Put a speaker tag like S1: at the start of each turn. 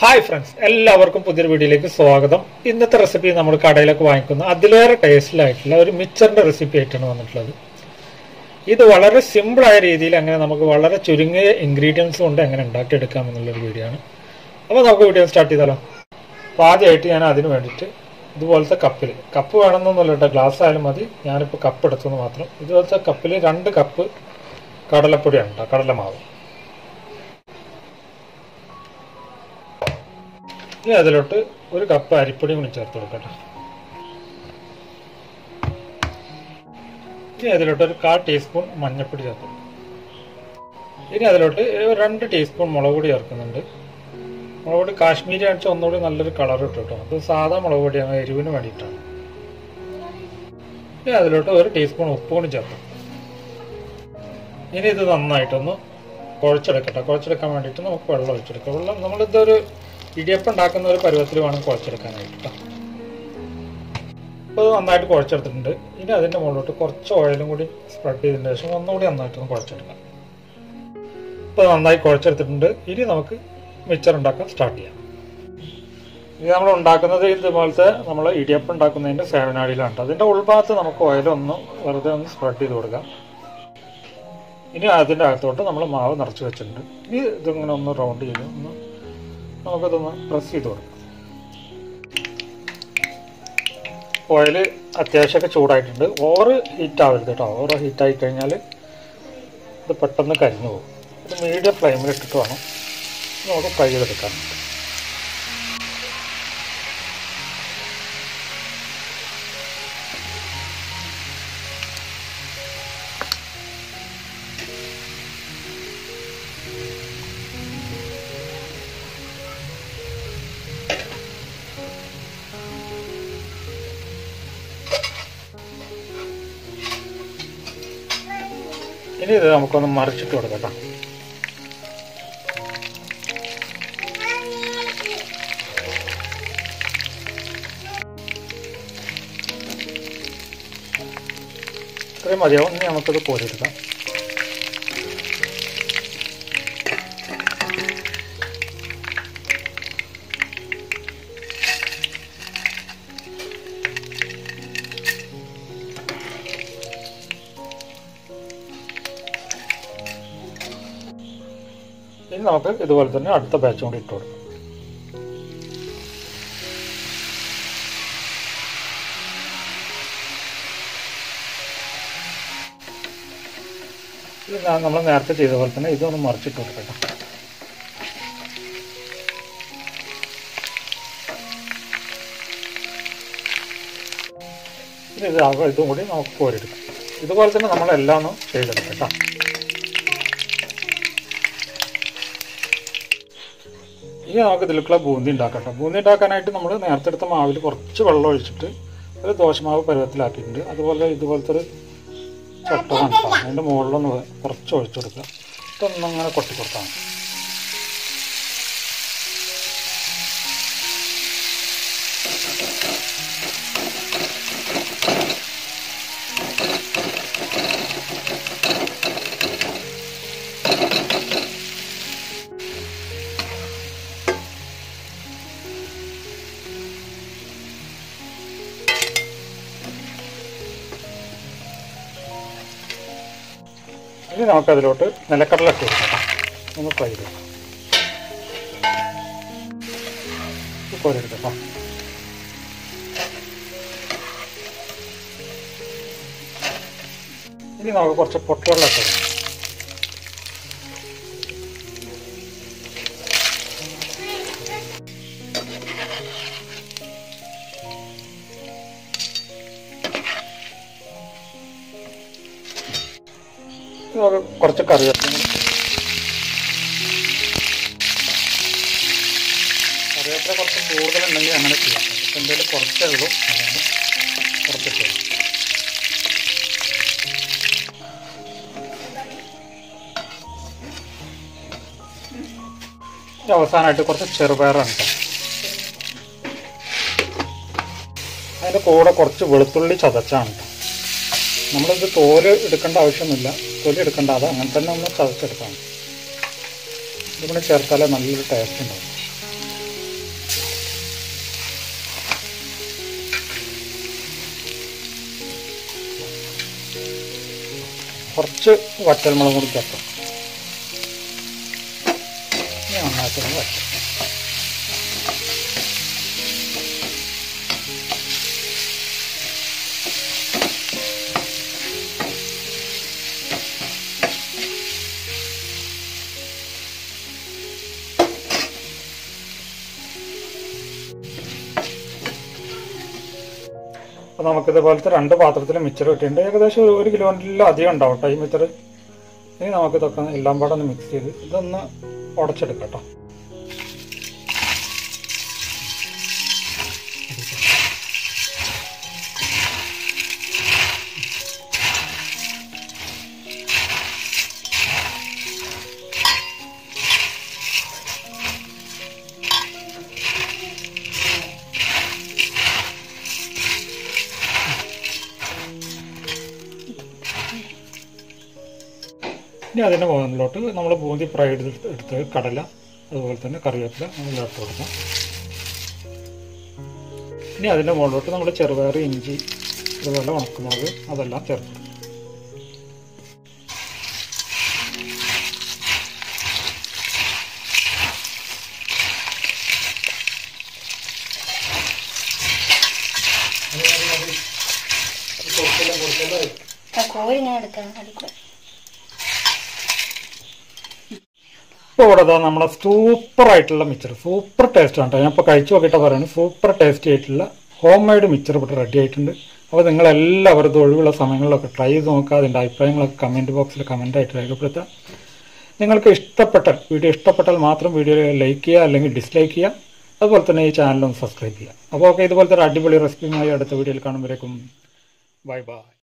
S1: Hi friends എല്ലാവർക്കും പുതിയൊരു വീഡിയോയിലേക്ക് സ്വാഗതം ഇന്നത്തെ റെസിപ്പി നമ്മൾ കടയിലൊക്കെ വാങ്ങിക്കുന്ന അതിലേറെ ടേസ്റ്റിലായിട്ടുള്ള ഒരു മിച്ചറിന്റെ റെസിപ്പി ആയിട്ടാണ് വന്നിട്ടുള്ളത് ഇത് വളരെ സിമ്പിളായ രീതിയിൽ അങ്ങനെ നമുക്ക് വളരെ ചുരുങ്ങിയ ഇൻഗ്രീഡിയൻസ് കൊണ്ട് എങ്ങനെ ഉണ്ടാക്കിയെടുക്കാം എന്നുള്ളൊരു വീഡിയോ ആണ് അപ്പോൾ നമുക്ക് വീഡിയോ സ്റ്റാർട്ട് ചെയ്താലോ അപ്പോൾ ആദ്യമായിട്ട് ഞാൻ അതിന് വേണ്ടിയിട്ട് ഇതുപോലത്തെ കപ്പിൽ കപ്പ് വേണമെന്നൊന്നുമില്ല കേട്ടോ ഗ്ലാസ് ആയാലും മതി ഞാനിപ്പോൾ കപ്പ് എടുത്തെന്ന് മാത്രം ഇതുപോലത്തെ കപ്പിൽ രണ്ട് കപ്പ് കടലപ്പൊടിയാണ് കേട്ടോ കടലമാവ് ഇനി അതിലോട്ട് ഒരു കപ്പ് അരിപ്പൊടിയും കൂടി ചേർത്ത് കൊടുക്കട്ടെ ഇനി അതിലോട്ട് ഒരു കാൽ ടീസ്പൂൺ മഞ്ഞൾപ്പൊടി ചേർത്ത് കൊടുക്കും ഇനി അതിലോട്ട് ഒരു രണ്ട് ടീസ്പൂൺ മുളക് പൊടി ചേർക്കുന്നുണ്ട് മുളക് പൊടി കാശ്മീരി അടിച്ച ഒന്നുകൂടി നല്ലൊരു കളർ ഇട്ടു കേട്ടോ അത് സാധാ മുളക് പൊടിയാണ് എരിവിന് വേണ്ടിയിട്ടാണ് ഇനി അതിലോട്ട് ഒരു ടീസ്പൂൺ ഉപ്പ് കൂടി ചേർക്കും ഇനി ഇത് നന്നായിട്ടൊന്ന് കുഴച്ചെടുക്കട്ടെ കുഴച്ചെടുക്കാൻ വേണ്ടിയിട്ട് നമുക്ക് വെള്ളം ഒഴിച്ചെടുക്കാം വെള്ളം നമ്മളിതൊരു ഇടിയപ്പം ഉണ്ടാക്കുന്ന ഒരു പരുവത്തിൽ വേണം കുഴച്ചെടുക്കാനായിട്ട് കേട്ടോ അപ്പോൾ ഇത് നന്നായിട്ട് കുഴച്ചെടുത്തിട്ടുണ്ട് ഇനി അതിൻ്റെ മുകളിലോട്ട് കുറച്ച് ഓയിലും കൂടി സ്പ്രെഡ് ചെയ്തതിന് ശേഷം ഒന്നുകൂടി നന്നായിട്ടൊന്ന് കുഴച്ചെടുക്കാം ഇപ്പോൾ നന്നായി കുഴച്ചെടുത്തിട്ടുണ്ട് ഇനി നമുക്ക് മിച്ചർ ഉണ്ടാക്കാൻ സ്റ്റാർട്ട് ചെയ്യാം ഇത് നമ്മൾ ഉണ്ടാക്കുന്നത് ഇതുപോലത്തെ നമ്മൾ ഇടിയപ്പം ഉണ്ടാക്കുന്നതിൻ്റെ സേവനാടിയിലാണ് കേട്ടോ അതിൻ്റെ ഉൾഭാഗത്ത് നമുക്ക് ഓയിലൊന്ന് വെറുതെ ഒന്ന് സ്പ്രെഡ് ചെയ്ത് കൊടുക്കാം ഇനി അതിൻ്റെ അകത്തോട്ട് നമ്മൾ മാവ് നിറച്ച് വെച്ചിട്ടുണ്ട് ഇനി ഇതിങ്ങനെ ഒന്ന് റൗണ്ട് ചെയ്ത് ഒന്ന് നമുക്കതൊന്ന് പ്രസ് ചെയ്ത് കൊടുക്കാം ഓയിൽ അത്യാവശ്യമൊക്കെ ചൂടായിട്ടുണ്ട് ഓവർ ഹീറ്റ് ആവരുത് കേട്ടോ ഓവർ ഹീറ്റ് ആയി കഴിഞ്ഞാൽ ഇത് പെട്ടെന്ന് കരിഞ്ഞു പോകും ഇത് മീഡിയം ഫ്ലെയിമിൽ ഇട്ടിട്ട് വേണം നമുക്ക് ഫ്രൈ ചെയ്തെടുക്കാൻ ഇനി ഇത് നമുക്കൊന്ന് മറിച്ചിട്ട് കൊടുക്കാം കേട്ടോ ഇത്രയും മതിയാവും ഇനി നമുക്കത് കോരിയെടുക്കാം ഇനി നമുക്ക് ഇതുപോലെ തന്നെ അടുത്ത ബാച്ചും കൂടി ഇട്ട് കൊടുക്കാം ഇത് നമ്മൾ നേരത്തെ ചെയ്ത പോലെ തന്നെ ഇതൊന്ന് മറിച്ചിട്ട് കൊടുക്കട്ടെ ഇനി ഇത് ആകെ ഇതും കൂടി നമുക്ക് കോരിയെടുക്കാം ഇതുപോലെ തന്നെ നമ്മളെല്ലാം ഒന്ന് ചെയ്തെടുക്കാം കേട്ടോ ഇനി നമുക്ക് ഇതിലേക്കുള്ള ബൂന്തി ഉണ്ടാക്കട്ടെ ബൂന്തി ഉണ്ടാക്കാനായിട്ട് നമ്മൾ നേരത്തെ എടുത്ത മാവിൽ കുറച്ച് വെള്ളം ഒഴിച്ചിട്ട് ഒരു ദോശമാവ് പരുവത്തിലാക്കിയിട്ടുണ്ട് അതുപോലെ ഇതുപോലത്തെ ഒരു ചട്ട കണക്കാം അതിൻ്റെ മുകളിലൊന്ന് കുറച്ച് ഒഴിച്ചു കൊടുക്കുക ഇതൊന്നങ്ങനെ കൊട്ടി കൊടുത്താൽ മതി ഇനി നമുക്ക് അതിലോട്ട് നിലക്കടല ഇട്ട് കൊടുക്കാം ഒന്ന് ഫ്രൈ ചെയ്ത് കോരെടുക്കാം ഇനി നമുക്ക് കുറച്ച് പൊട്ടുവെള്ളം ഇട്ട് കൊടുക്കാം നമുക്ക് കുറച്ച് കറിവേപ്പില കറിവേപ്പില കുറച്ച് കൂടുതലുണ്ടെങ്കിൽ അങ്ങനെ ചെയ്യാം ഇപ്പം എന്തെങ്കിലും കുറച്ചേ ഉള്ളൂ അതുകൊണ്ട് കുറച്ചിട്ട് അവസാനമായിട്ട് കുറച്ച് ചെറുപയറാണ് കേട്ടോ അതിൻ്റെ കൂടെ കുറച്ച് വെളുത്തുള്ളി ചതച്ചാണ് കേട്ടോ നമ്മളിത് തോല് എടുക്കേണ്ട ആവശ്യമൊന്നുമില്ല തൊലി എടുക്കേണ്ട അത് അങ്ങനെ തന്നെ ഒന്ന് ചതച്ചെടുക്കാം ഇതിവിടെ ചേർത്താലേ നല്ലൊരു ടേസ്റ്റ് ഉണ്ടാവും കുറച്ച് വറ്റൽമുളക് കൂടി ചേർക്കാം ഇനി നന്നായിട്ടൊന്ന് വറ്റം അപ്പോൾ നമുക്ക് ഇതുപോലത്തെ രണ്ട് പാത്രത്തിൽ മിച്ചർ കിട്ടിയിട്ടുണ്ട് ഏകദേശം ഒരു- ഒരു കിലോയിലും അധികം ഉണ്ടാവും കേട്ടോ ഈ മിച്ചർ ഇനി നമുക്ക് ഇതൊക്കെ എല്ലാം പാടെ ഒന്ന് മിക്സ് ചെയ്ത് ഇതൊന്ന് ഉടച്ചെടുക്കാം കേട്ടോ ഇനി അതിൻ്റെ മുകളിലോട്ട് നമ്മൾ ബൂന്തി ഫ്രൈ എടുത്ത് എടുത്ത് കടല അതുപോലെ തന്നെ കറിവേപ്പില നമ്മൾ ഇട്ട് കൊടുക്കാം ഇനി അതിൻ്റെ മുകളിലോട്ട് നമ്മൾ ചെറുപയർ ഇഞ്ചി അതുപോലെ ഉണക്കുമുളക് അതെല്ലാം ചേർത്ത് കൊടുക്കും.
S2: ആ കോരി ഇങ്ങനെ എടുക്കാം അടിക്കൂടെ
S1: ഇപ്പോൾ ഇവിടെ ദാ നമ്മുടെ സൂപ്പർ ആയിട്ടുള്ള മിച്ചർ സൂപ്പർ ടേസ്റ്റ് ആണ് കേട്ടോ ഞാൻ ഇപ്പോൾ കഴിച്ചു നോക്കിയിട്ട് പറയുന്നത് സൂപ്പർ ടേസ്റ്റി ആയിട്ടുള്ള ഹോം മെയ്ഡ് മിച്ചർ ഇവിടെ റെഡി ആയിട്ടുണ്ട് അപ്പോൾ നിങ്ങളെല്ലാവരും ഇത് ഒഴിവുള്ള സമയങ്ങളിലൊക്കെ ട്രൈ ചെയ്ത് നോക്കുക അതിൻ്റെ അഭിപ്രായങ്ങളൊക്കെ കമൻറ്റ് ബോക്സിൽ കമൻ്റ് ആയിട്ട് രേഖപ്പെടുത്തുക നിങ്ങൾക്ക് ഇഷ്ടപ്പെട്ടാൽ വീഡിയോ ഇഷ്ടപ്പെട്ടാൽ മാത്രം വീഡിയോ ലൈക്ക് ചെയ്യുക അല്ലെങ്കിൽ ഡിസ്ലൈക്ക് ചെയ്യുക അതുപോലെ തന്നെ ഈ ചാനൽ ഒന്ന് സബ്സ്ക്രൈബ് ചെയ്യുക അപ്പോൾ ഓക്കെ ഇതുപോലത്തെ ഒരു അടിപൊളി റെസിപ്പിയുമായി അടുത്ത വീഡിയോയിൽ കാണുമ്പോഴേക്കും ബൈ ബൈ